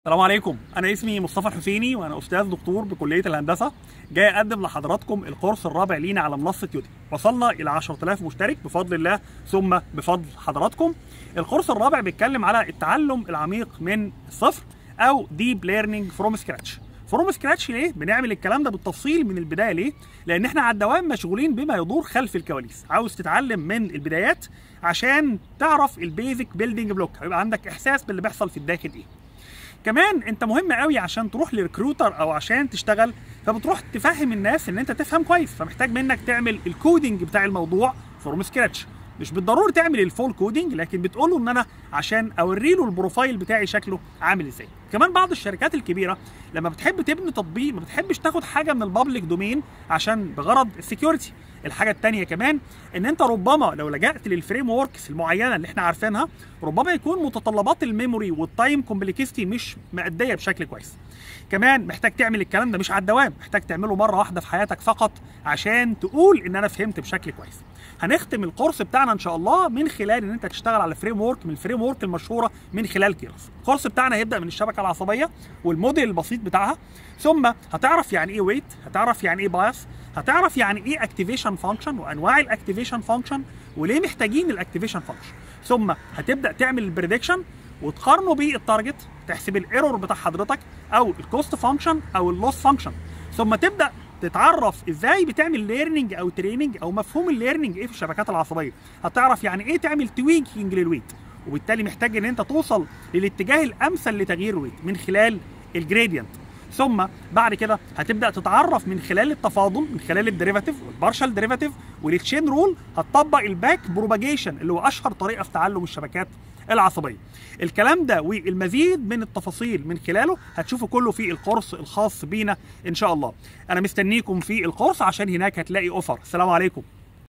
السلام عليكم انا اسمي مصطفى الحسيني وانا استاذ دكتور بكليه الهندسه جاي اقدم لحضراتكم الكورس الرابع لينا على منصه يودي وصلنا الى 10000 مشترك بفضل الله ثم بفضل حضراتكم الكورس الرابع بيتكلم على التعلم العميق من الصفر او ديب ليرنينج فروم سكراتش فروم سكراتش ليه؟ بنعمل الكلام ده بالتفصيل من البدايه ليه؟ لان احنا على الدوام مشغولين بما يدور خلف الكواليس، عاوز تتعلم من البدايات عشان تعرف البيزك بيلدينج بلوك، هيبقى عندك احساس باللي بيحصل في الداخل ايه. كمان انت مهم قوي عشان تروح لريكروتر او عشان تشتغل فبتروح تفهم الناس ان انت تفهم كويس فمحتاج منك تعمل الكودينج بتاع الموضوع فروم سكراتش مش بالضروره تعمل الفول كودينج لكن بتقول له ان انا عشان اوري له البروفايل بتاعي شكله عامل ازاي كمان بعض الشركات الكبيره لما بتحب تبني تطبيق ما بتحبش تاخد حاجه من البابليك دومين عشان بغرض السكيورتي الحاجه الثانيه كمان ان انت ربما لو لجأت للفريم وركس المعينه اللي احنا عارفينها ربما يكون متطلبات الميموري والتايم كومبليكيستي مش مأديه بشكل كويس كمان محتاج تعمل الكلام ده مش على الدوام محتاج تعمله مره واحده في حياتك فقط عشان تقول ان انا فهمت بشكل كويس هنختم الكورس بتاعنا ان شاء الله من خلال ان انت تشتغل على فريم ورك من الفريم ورك المشهوره من خلال كيرس الكورس بتاعنا هيبدا من الشبكه العصبيه والموديل البسيط بتاعها ثم هتعرف يعني ايه ويت هتعرف يعني ايه بايس هتعرف يعني ايه اكتيفيشن فانكشن وانواع الاكتيفيشن فانكشن وليه محتاجين الاكتيفيشن فانكشن ثم هتبدا تعمل البريدكشن وتقارنه بالتارجت تحسب الايرور بتاع حضرتك او الكوست فانكشن او اللوس فانكشن ثم تبدا تتعرف ازاي بتعمل ليرنينج او تريننج او مفهوم الليرنينج ايه في الشبكات العصبيه هتعرف يعني ايه تعمل توينكينج للويت وبالتالي محتاج ان انت توصل للاتجاه الامثل لتغيير الويت من خلال الجريدينت ثم بعد كده هتبدا تتعرف من خلال التفاضل من خلال الديريفاتيف والبارشال ديريفاتيف والتشين رول هتطبق الباك بروباجيشن اللي هو اشهر طريقه في تعلم الشبكات العصبيه الكلام ده والمزيد من التفاصيل من خلاله هتشوفوا كله في الكورس الخاص بينا ان شاء الله انا مستنيكم في الكورس عشان هناك هتلاقي اوفر السلام عليكم